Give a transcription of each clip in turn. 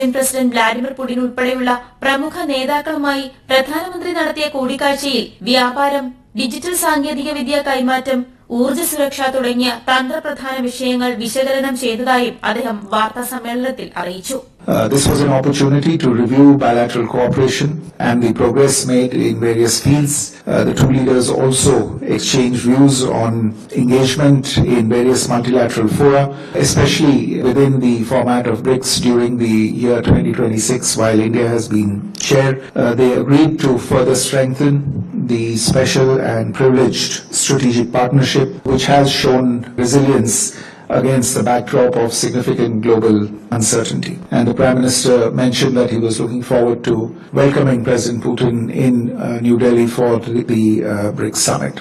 President Vladimir Putin ഉൾപ്പെടെയുള്ള പ്രമുഖ നേതാക്കളുമായി പ്രധാനമന്ത്രി നടത്തിയ കൂടിക്കാഴ്ചയിൽ വ്യാപാരം ഡിജിറ്റൽ സാങ്കേതിക വിദ്യ കൈമാറ്റം ഊർജ്ജ സുരക്ഷ തുടങ്ങിയ തന്ത്രപ്രധാന വിഷയങ്ങൾ വിശകലനം ചെയ്തതായും അദ്ദേഹം വാർത്താ സമ്മേളനത്തിൽ അറിയിച്ചു Uh, this was an opportunity to review bilateral cooperation and the progress made in various fields. Uh, the two leaders also exchanged views on engagement in various multilateral fora, especially within the format of BRICS during the year 2026 while India has been chair. Uh, they agreed to further strengthen the special and privileged strategic partnership which has shown resilience against the backdrop of significant global uncertainty. And the Prime Minister mentioned that he was looking forward to welcoming President Putin in uh, New Delhi for the, the uh, BRICS summit.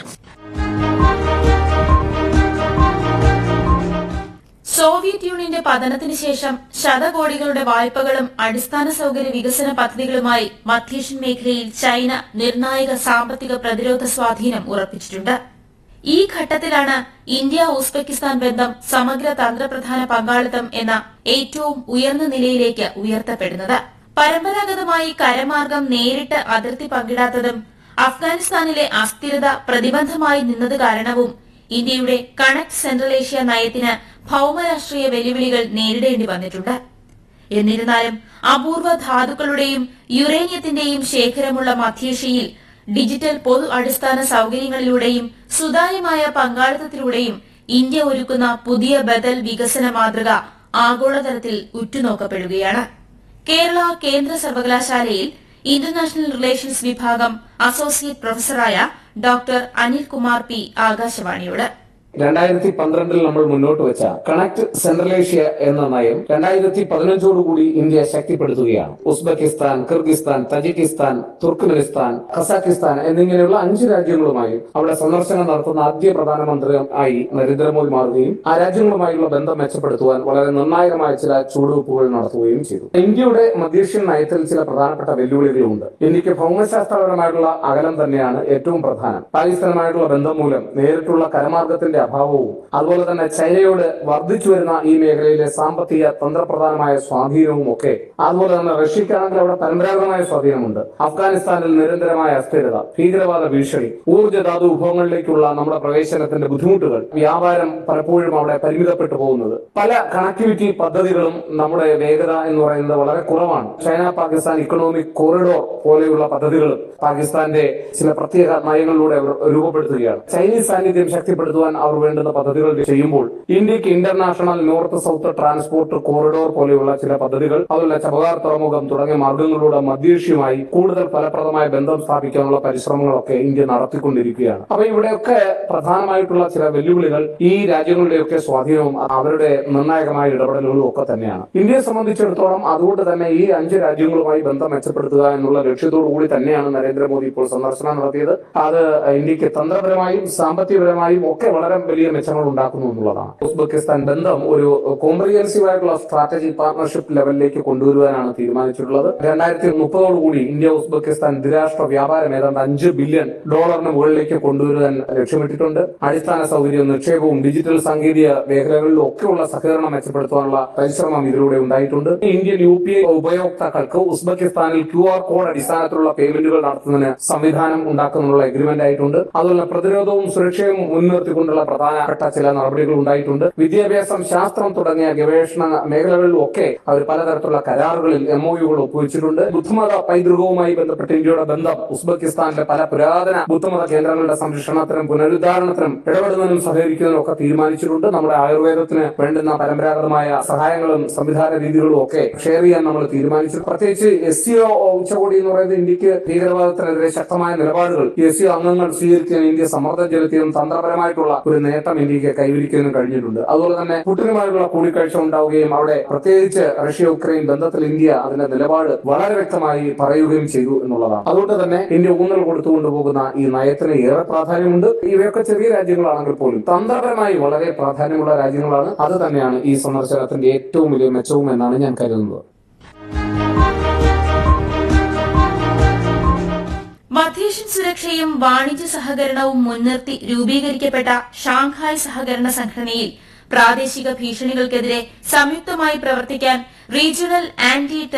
Soviet യൂണിയന്റെ പതനത്തിന് ശേഷം ശതകോടികളുടെ വായ്പകളും അടിസ്ഥാന സൌകര്യ വികസന പദ്ധതികളുമായി മധ്യേഷ്യൻ മേഖലയിൽ China നിർണായക സാമ്പത്തിക പ്രതിരോധ സ്വാധീനം ഉറപ്പിച്ചിട്ടുണ്ട് ഈ ഘട്ടത്തിലാണ് ഇന്ത്യ ഉസ്ബെക്കിസ്ഥാൻ ബന്ധം സമഗ്ര തന്ത്രപ്രധാന പങ്കാളിത്തം എന്ന ഏറ്റവും ഉയർന്ന നിലയിലേക്ക് ഉയർത്തപ്പെടുന്നത് പരമ്പരാഗതമായി കരമാർഗം നേരിട്ട് അതിർത്തി പങ്കിടാത്തതും അഫ്ഗാനിസ്ഥാനിലെ അസ്ഥിരത പ്രതിബന്ധമായി നിന്നത് കാരണവും ഇന്ത്യയുടെ കണക്ട് സെൻട്രൽ ഏഷ്യ നയത്തിന് ഭൌമരാഷ്ട്രീയ വെല്ലുവിളികൾ നേരിടേണ്ടി വന്നിട്ടുണ്ട് എന്നിരുന്നാലും അപൂർവ ധാതുക്കളുടെയും യുറേനിയത്തിന്റെയും ശേഖരമുള്ള മധ്യേഷ്യയിൽ ഡിജിറ്റൽ പൊതു അടിസ്ഥാന സൌകര്യങ്ങളിലൂടെയും സുതാര്യമായ പങ്കാളിത്തത്തിലൂടെയും ഇന്ത്യ ഒരുക്കുന്ന പുതിയ ബദൽ വികസന മാതൃക ആഗോളതലത്തിൽ ഉറ്റുനോക്കപ്പെടുകയാണ് കേരള കേന്ദ്ര സർവകലാശാലയിൽ ഇന്റർനാഷണൽ റിലേഷൻസ് വിഭാഗം അസോസിയേറ്റ് പ്രൊഫസറായ ഡോക്ടർ അനിൽ കുമാർ പി ആകാശവാണിയോട് രണ്ടായിരത്തി പന്ത്രണ്ടിൽ നമ്മൾ മുന്നോട്ട് വെച്ച കണക്ട് സെൻട്രൽ ഏഷ്യ എന്ന നയം രണ്ടായിരത്തി പതിനഞ്ചോടുകൂടി ഇന്ത്യ ശക്തിപ്പെടുത്തുകയാണ് Uzbekistan Kyrgyzstan Tajikistan Turkmenistan Kazakhstan എന്നിങ്ങനെയുള്ള അഞ്ച് രാജ്യങ്ങളുമായി അവിടെ സന്ദർശനം നടത്തുന്ന ആദ്യ പ്രധാനമന്ത്രി ആയി നരേന്ദ്രമോദി മാറുകയും ആ രാജ്യങ്ങളുമായുള്ള ബന്ധം മെച്ചപ്പെടുത്തുവാൻ വളരെ നിർണായകമായ ചില ചുവടുവെപ്പുകൾ നടത്തുകയും ചെയ്തു ഇന്ത്യയുടെ മധ്യേഷ്യൻ നയത്തിൽ ചില പ്രധാനപ്പെട്ട വെല്ലുവിളികളുണ്ട് ഇന്ത്യക്ക് ഭൗമശാസ്ത്രപരമായിട്ടുള്ള അകലം തന്നെയാണ് ഏറ്റവും പ്രധാനം പാകിസ്ഥാനുമായിട്ടുള്ള ബന്ധം മൂലം നേരിട്ടുള്ള കരമാർഗത്തിന്റെ അഭാവവും അതുപോലെ തന്നെ ചൈനയോട് വർദ്ധിച്ചു വരുന്ന ഈ മേഖലയിലെ സാമ്പത്തിക തന്ത്രപ്രധാനമായ സ്വാധീനവും ഒക്കെ അതുപോലെ തന്നെ റഷ്യക്കാണെങ്കിൽ അവിടെ പരമ്പരാഗതമായ സ്വാധീനമുണ്ട് അഫ്ഗാനിസ്ഥാനിൽ നിരന്തരമായ അസ്ഥിരത ഭീകരവാദ ഭീഷണി ഊർജ്ജ ധാതു വിഭവങ്ങളിലേക്കുള്ള നമ്മുടെ പ്രവേശനത്തിന്റെ ബുദ്ധിമുട്ടുകൾ വ്യാപാരം പലപ്പോഴും അവിടെ പരിമിതപ്പെട്ടു പോകുന്നത് പല കണക്ടിവിറ്റി പദ്ധതികളും നമ്മുടെ വേഗത എന്ന് പറയുന്നത് വളരെ കുറവാണ് ചൈന പാകിസ്ഥാൻ ഇക്കണോമിക് കോറിഡോർ പോലെയുള്ള പദ്ധതികൾ പാകിസ്ഥാന്റെ ചില പ്രത്യേക നയങ്ങളിലൂടെ അവർ രൂപപ്പെടുത്തുകയാണ് ചൈനീസ് സാന്നിധ്യം ശക്തിപ്പെടുത്തുവാൻ അവർ വേണ്ടുന്ന പദ്ധതികൾ ചെയ്യുമ്പോൾ ഇന്ത്യക്ക് International North South Transport Corridor പോലെയുള്ള ചില പദ്ധതികൾ അതുപോലെ ചബഹാർ തുറമുഖം തുടങ്ങിയ മാർഗങ്ങളിലൂടെ മധ്യേഷ്യയുമായി കൂടുതൽ ഫലപ്രദമായ ബന്ധം സ്ഥാപിക്കാനുള്ള പരിശ്രമങ്ങളൊക്കെ ഇന്ത്യ നടത്തിക്കൊണ്ടിരിക്കുകയാണ് അപ്പൊ ഇവിടെയൊക്കെ പ്രധാനമായിട്ടുള്ള ചില വെല്ലുവിളികൾ ഈ രാജ്യങ്ങളുടെയൊക്കെ സ്വാധീനവും അവരുടെ നിർണായകമായ ഇടപെടലുകളും ഒക്കെ തന്നെയാണ് ഇന്ത്യയെ സംബന്ധിച്ചിടത്തോളം അതുകൊണ്ട് തന്നെ ഈ അഞ്ച് രാജ്യങ്ങളുമായി ബന്ധം മെച്ചപ്പെടുത്തുക എന്നുള്ള ലക്ഷ്യത്തോടു കൂടി തന്നെയാണ് നരേന്ദ്രമോദി ഇപ്പോൾ സന്ദർശനം നടത്തിയത് അത് ഇന്ത്യക്ക് തന്ത്രപരമായും സാമ്പത്തികപരമായും ഒക്കെ വളരെ വലിയ മെച്ചങ്ങൾ ഉണ്ടാക്കുന്നു എന്നുള്ളതാണ് ഉസ്ബെക്കിസ്ഥാൻ ബന്ധം ഒരു കോംപ്രിഹെൻസീവ് ആയിട്ടുള്ള സ്ട്രാറ്റജിക് പാർട്ണർഷിപ്പ് ലെവലിലേക്ക് കൊണ്ടുവരുവാനാണ് തീരുമാനിച്ചിട്ടുള്ളത് രണ്ടായിരത്തി മുപ്പതോടുകൂടി ഇന്ത്യ ഉസ്ബെക്കിസ്ഥാൻ ദ്വിരാഷ്ട്ര വ്യാപാരം ഏതാണ്ട് അഞ്ച് ബില്യൺ ഡോളറിന് മുകളിലേക്ക് കൊണ്ടുവരുവാൻ ലക്ഷ്യമിട്ടിട്ടുണ്ട് അടിസ്ഥാന സൗകര്യവും നിക്ഷേപവും ഡിജിറ്റൽ സാങ്കേതിക മേഖലകളിലും ഒക്കെയുള്ള സഹകരണം മെച്ചപ്പെടുത്താനുള്ള പരിശ്രമം ഇതിലൂടെ ഉണ്ടായിട്ടുണ്ട് ഇന്ത്യൻ യു പി ഐ ഉപയോക്താക്കൾക്ക് ഉസ്ബെക്കിസ്ഥാനിൽ ക്യു ആർ കോഡ് അടിസ്ഥാനത്തിലുള്ള പേയ്മെന്റുകൾ നടത്തുന്നതിന് സംവിധാനം ഉണ്ടാക്കുന്നതിനുള്ള എഗ്രിമെന്റ് ആയിട്ടുണ്ട് അതുപോലെ പ്രതിരോധവും സുരക്ഷയും മുൻനിർത്തിക്കൊണ്ടുള്ള പ്രധാനപ്പെട്ട ചില നടപടികൾ ഉണ്ടായിട്ടുണ്ട് വിദ്യാഭ്യാസം ശാസ്ത്രം തുടങ്ങിയ ഗവേഷണ മേഖലകളിലും ഒക്കെ അവർ പലതരത്തിലുള്ള കരാറുകളിൽ എം ഒ യുകൾ ഒപ്പുവെച്ചിട്ടുണ്ട് ബുദ്ധമത പൈതൃകവുമായി ബന്ധപ്പെട്ട് ഇന്ത്യയുടെ ബന്ധം ഉസ്ബെക്കിസ്ഥാനിലെ പല പുരാതന ബുദ്ധമത കേന്ദ്രങ്ങളുടെ സംരക്ഷണത്തിനും പുനരുദ്ധാരണത്തിനും ഇടപെടുന്നതിനും സഹകരിക്കുന്നതിനും ഒക്കെ തീരുമാനിച്ചിട്ടുണ്ട് നമ്മുടെ ആയുർവേദത്തിന് വേണ്ടുന്ന പരമ്പരാഗതമായ സഹായങ്ങളും സംവിധാന രീതികളും ഒക്കെ ഷെയർ ചെയ്യാൻ നമ്മൾ തീരുമാനിച്ചു പ്രത്യേകിച്ച് എസ് സി ഉച്ചകോടി എന്ന് പറയുന്നത് ഇന്ത്യക്ക് ഭീകരവാദത്തിനെതിരെ ശക്തമായ നിലപാടുകൾ എസ് സി അംഗങ്ങൾ സ്വീകരിക്കാൻ ഇന്ത്യ സമ്മർദ്ദം ചെലുത്തിയതും തന്ത്രപരമായിട്ടുള്ള ഒരു നേട്ടം ഇന്ത്യക്ക് കൈവരിക്കാനും കഴിഞ്ഞിട്ടുണ്ട് അതുപോലെ തന്നെ പുടിനുമായുള്ള കൂടിക്കാഴ്ച ഉണ്ടാവുകയും അവിടെ പ്രത്യേകിച്ച് റഷ്യ ഉക്രൈൻ ബന്ധത്തിൽ ഇന്ത്യ അതിന്റെ നിലപാട് വളരെ വ്യക്തമായി പറയുകയും ചെയ്തു എന്നുള്ളതാണ് അതുകൊണ്ട് തന്നെ ഇന്ത്യ ഊന്നൽ കൊടുത്തുകൊണ്ട് പോകുന്ന ഈ നയത്തിന് ഏറെ പ്രാധാന്യമുണ്ട് ഇവയൊക്കെ ചെറിയ രാജ്യങ്ങളാണെങ്കിൽ പോലും തന്ത്രപരമായി വളരെ പ്രാധാന്യമുള്ള രാജ്യങ്ങളാണ് അത് തന്നെയാണ് ഈ സന്ദർശനത്തിന്റെ ഏറ്റവും വലിയ മെച്ചവും എന്നാണ് ഞാൻ കരുതുന്നത് മധ്യേഷ്യൻ സുരക്ഷയും വാണിജ്യ സഹകരണവും മുൻനിർത്തി രൂപീകരിക്കപ്പെട്ട ഷാങ്ഹായ് സഹകരണ സംഘടനയിൽ പ്രാദേശിക ഭീഷണികൾക്കെതിരെ സംയുക്തമായി പ്രവർത്തിക്കാൻ റീജിയണൽ ആന്റി